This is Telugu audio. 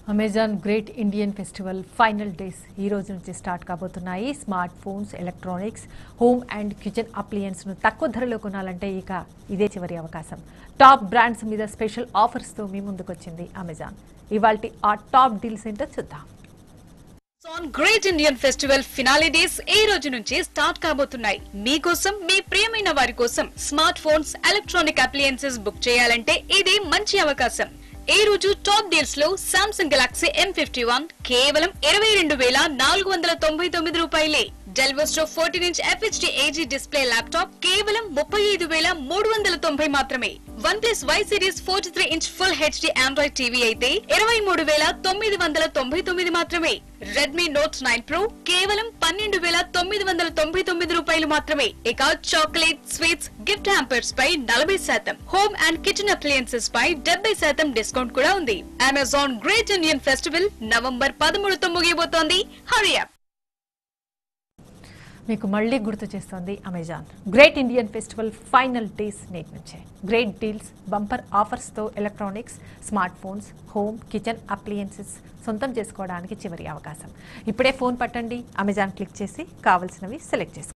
Amazon great Indian festival final days ఈ రోజు నుంచి స్టార్ట్ కాబోతున్నాయి smart phones electronics home and kitchen అప్లియన్స్ను తక్కువ ధరలో కొనాలంటే ఇక ఇదే చివరి అవకాశం టాప్ బ్రాండ్స్ మీద స్పెషల్ ఆఫర్స్తో మీ ముందుకొచ్చింది అమెజాన్ ఇవాల్టి ఆ టాప్ డీల్స్ ఏంటో చూద్దాం on great Indian festival finale days ఈ రోజు నుంచి స్టార్ట్ కాబోతున్నాయి మీకోసం మీ ప్రియమైన వారి కోసం smart phones electronic appliances book చేయాలంటే ఇది మంచి అవకాశం ఈ రోజు టాప్ డీల్స్ లో Samsung Galaxy M fifty one కేవలం ఇరవై రెండు వేల నాలుగు వందల తొంభై తొమ్మిది రూపాయలే Dell Vostro fourteen inch FHD AG display laptop కేవలం ముప్పై ఐదు వేల మూడు వందల తొంభై మాత్రమే OnePlus Y series forty three inch full HD Android TV అయితే ఇరవై మూడు వేల తొమ్మిది వందల తొంభై తొమ్మిది మాత్రమే రెడ్మీ నోట్ నైన్ ప్రో కేవలం పన్నెండు వేల తొమ్మిది వందల తొంభై తొమ్మిది రూపాయలు మాత్రమే ఇక చాక్లెట్ స్వీట్స్ గిఫ్ట్ హ్యాంపర్స్ పై నలభై శాతం హోమ్ అండ్ కిచెన్ అప్లయన్సెస్ పై డెబ్బై శాతం డిస్కౌంట్ కూడా ఉంది Amazon great Indian festival November పదమూడుతో ముగియబోతోంది హరియప్ మీకు మళ్ళీ గుర్తు చేస్తోంది Amazon great Indian festival final days నేటి నుంచే గ్రేట్ డీల్స్ బంపర్ ఆఫర్స్తో electronics smart phones home kitchen appliances సొంతం చేసుకోవడానికి చివరి అవకాశం ఇప్పుడే ఫోన్ పట్టండి అమెజాన్ క్లిక్ చేసి కావలసినవి సెలెక్ట్ చేసుకోండి